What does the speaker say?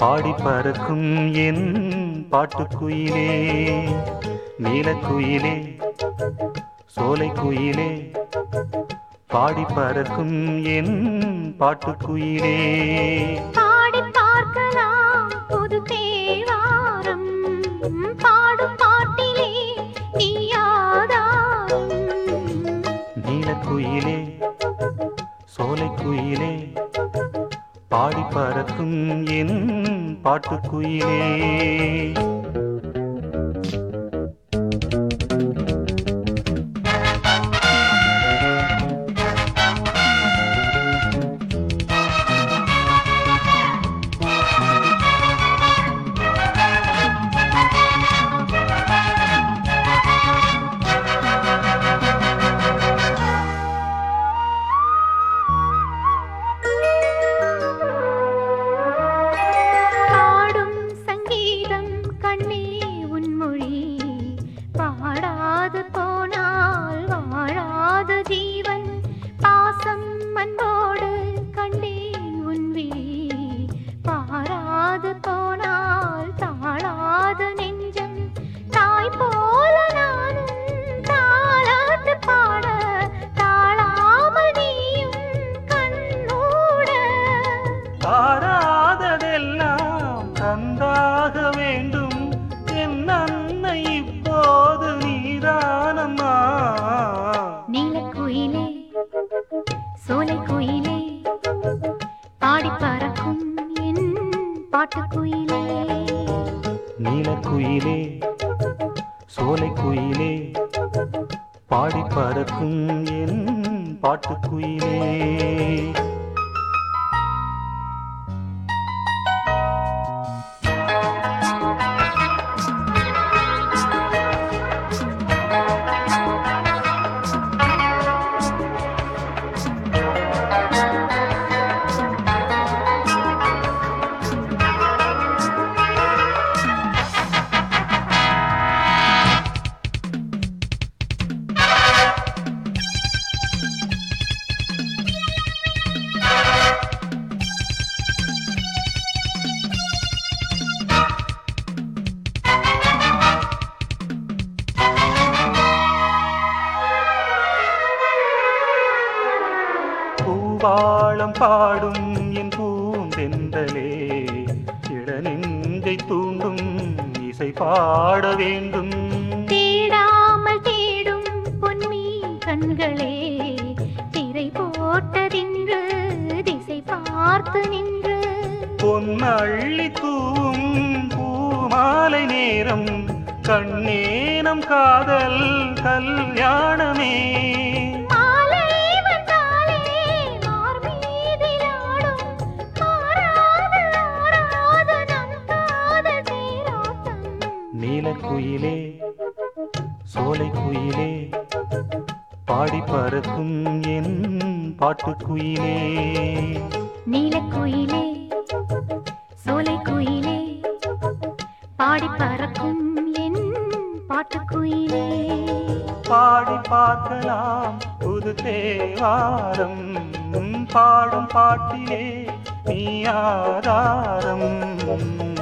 பாடி பறக்கும் என் பாட்டுக்குயிலே நீலக்குயிலே சோலைக்குயிலே பாடி பறக்கும் என் பாட்டுக்குயிலே பாடி பார்க்கலாம் புது தேவாரம் பாடும் பாட்டிலே நீயாதாரம் நீலக்குயிலே சோலைக்குயிலே பாடி பறக்கும் என் பாட்டுக்குயிலே பாடும் சங்கீதம் கண்ணே உன்மொழி பாடாது போனால் வாழாது ஜீவன் பாசம் அன்போடு கண்டேன் உன் விழி பாராது போனால் தாழாது நெஞ்சம் தாய் போல நானும் தாளாட்டு பாட தாழாமல் நீயும் கண்ணூட தாராததெல்லாம் தந்தாக வேண்டும் என் அன்னை இப்போது நீதானம்மா நீலக்குயிலே சோலைக்குயிலே பாடி பறக்கும் என் பாட்டுக்குயிலே நீலக்குயிலே சோலைக்குயிலே பாடி பறக்கும் என் பாட்டுக்குயிலே பூவாளம் பாடும் என் பூந்தெந்தலே இளநெஞ்சை தூண்டும் இசை பாட வேண்டும் தேடாமல் தேடும் பொன்மீன் கண்களே திரை போட்டதின்று திசை பார்த்து நின்று பொன்னள்ளி தூவும் பூமாலை நேரம் கண்ணேனம் காதல் கல்யாணமே மாலை வந்தாலே மார்மீதிலாடும் மாறாத ஆறாத நம் காதல் தேரோட்டம் நீலக்குயிலே சோலைக்குயிலே பாடி பறக்கும் என் பாட்டுக்குயிலே நீலக்குயிலே சோலைக்குயிலே பாடி பறக்கும் என் பாட்டுக்குயிலே பாடி பார்க்கலாம் புது தேவாரம் பாடும் பாட்டிலே நீ ஆதாரம்